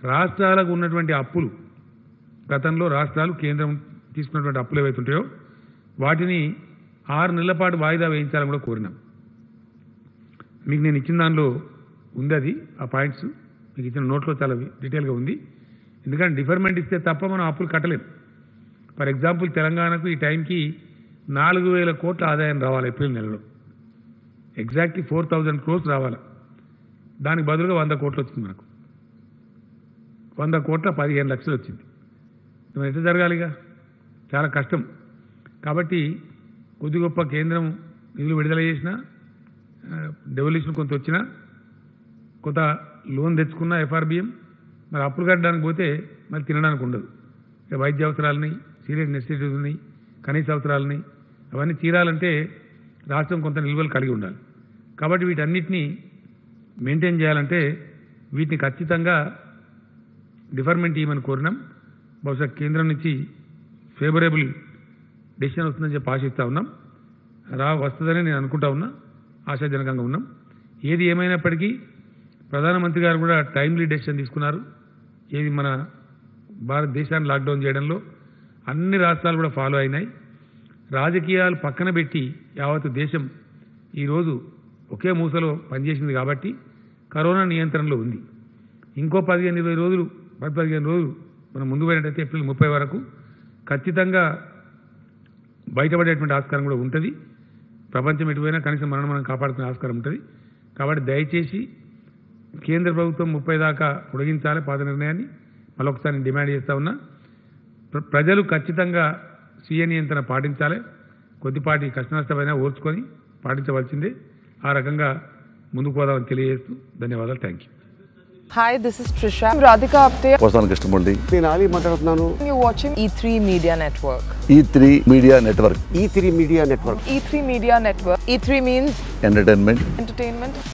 రాష్ట్రాలకు ఉన్నటువంటి అప్పులు గతంలో రాష్ట్రాలు కేంద్రం తీసుకున్నటువంటి అప్పులు ఏవైతే ఉంటాయో వాటిని ఆరు నెలల పాటు వాయిదా వేయించాలని కూడా కోరినాం మీకు నేను ఇచ్చిన దానిలో ఉంది అది ఆ పాయింట్స్ మీకు ఇచ్చిన నోట్లో చాలా డీటెయిల్గా ఉంది ఎందుకంటే డిఫర్మెంట్ ఇస్తే తప్ప మనం అప్పులు కట్టలేం ఫర్ ఎగ్జాంపుల్ తెలంగాణకు ఈ టైంకి నాలుగు వేల కోట్ల ఆదాయం రావాలి ఏప్రిల్ నెలలో ఎగ్జాక్ట్లీ ఫోర్ థౌజండ్ క్రోర్స్ రావాలి దానికి బదులుగా వంద కోట్లు వచ్చింది మనకు వంద కోట్ల పదిహేను లక్షలు వచ్చింది మరి ఎట్లా జరగాలిగా చాలా కష్టం కాబట్టి కొద్ది గొప్ప కేంద్రం నిధులు విడుదల చేసినా డెవల్యూషన్ కొంత వచ్చినా కొంత లోన్ తెచ్చుకున్న ఎఫ్ఆర్బిఎం మరి అప్పులు కట్టడానికి పోతే మరి తినడానికి ఉండదు ఇక వైద్య అవసరాలని సీరియస్ నెసిటీస్ ఉన్నాయి కనీస అవసరాలని అవన్నీ తీరాలంటే రాష్ట్రం కొంత నిల్వలు కలిగి ఉండాలి కాబట్టి వీటన్నిటినీ మెయింటైన్ చేయాలంటే వీటిని ఖచ్చితంగా డిఫర్మెంట్ ఇవ్వమని కోరినాం బహుశా కేంద్రం నుంచి ఫేవరబుల్ డెసిషన్ వస్తుందని చెప్పి ఆశిస్తూ ఉన్నాం రా వస్తుందని నేను అనుకుంటా ఉన్నా ఆశాజనకంగా ఉన్నాం ఏది ఏమైనప్పటికీ ప్రధానమంత్రి గారు కూడా టైమ్లీ డెసిషన్ తీసుకున్నారు ఏది మన భారతదేశాన్ని లాక్డౌన్ చేయడంలో అన్ని రాష్ట్రాలు కూడా ఫాలో అయినాయి రాజకీయాలు పక్కన పెట్టి యావత్ దేశం ఈరోజు ఒకే మూసలో పనిచేసింది కాబట్టి కరోనా నియంత్రణలో ఉంది ఇంకో పదిహేను ఇరవై రోజులు పది పదిహేను రోజులు మనం ముందు పోయినట్టయితే ఏప్రిల్ ముప్పై వరకు ఖచ్చితంగా బయటపడేటువంటి ఆస్కారం కూడా ఉంటుంది ప్రపంచం ఎటుపోయినా కనీసం మనం మనం కాపాడుకునే ఆస్కారం ఉంటుంది కాబట్టి దయచేసి కేంద్ర ప్రభుత్వం ముప్పై దాకా పొడిగించాలి పాత నిర్ణయాన్ని మరొకసారి నేను డిమాండ్ చేస్తా ఉన్నా ప్ర- ప్రజలు ఖచ్చితంగా స్వీయ నియంత్రణ పాటించాలి కొద్దిపాటి కష్ట నష్టమైనా ఓర్చుకొని పాటించవలసిందే ఆ రకంగా ముందుకు పోదామని తెలియజేస్తూ ధన్యవాదాలు thank you Hi, this is Trisha. I'm Radhika Apte. వస్తాను కృష్ణమూర్తి నేను ఆలీ మాట్లాడుతున్నాను You're watching E3 Media Network. E three media network E three media network E3 Media Network. E3 means entertainment entertainment,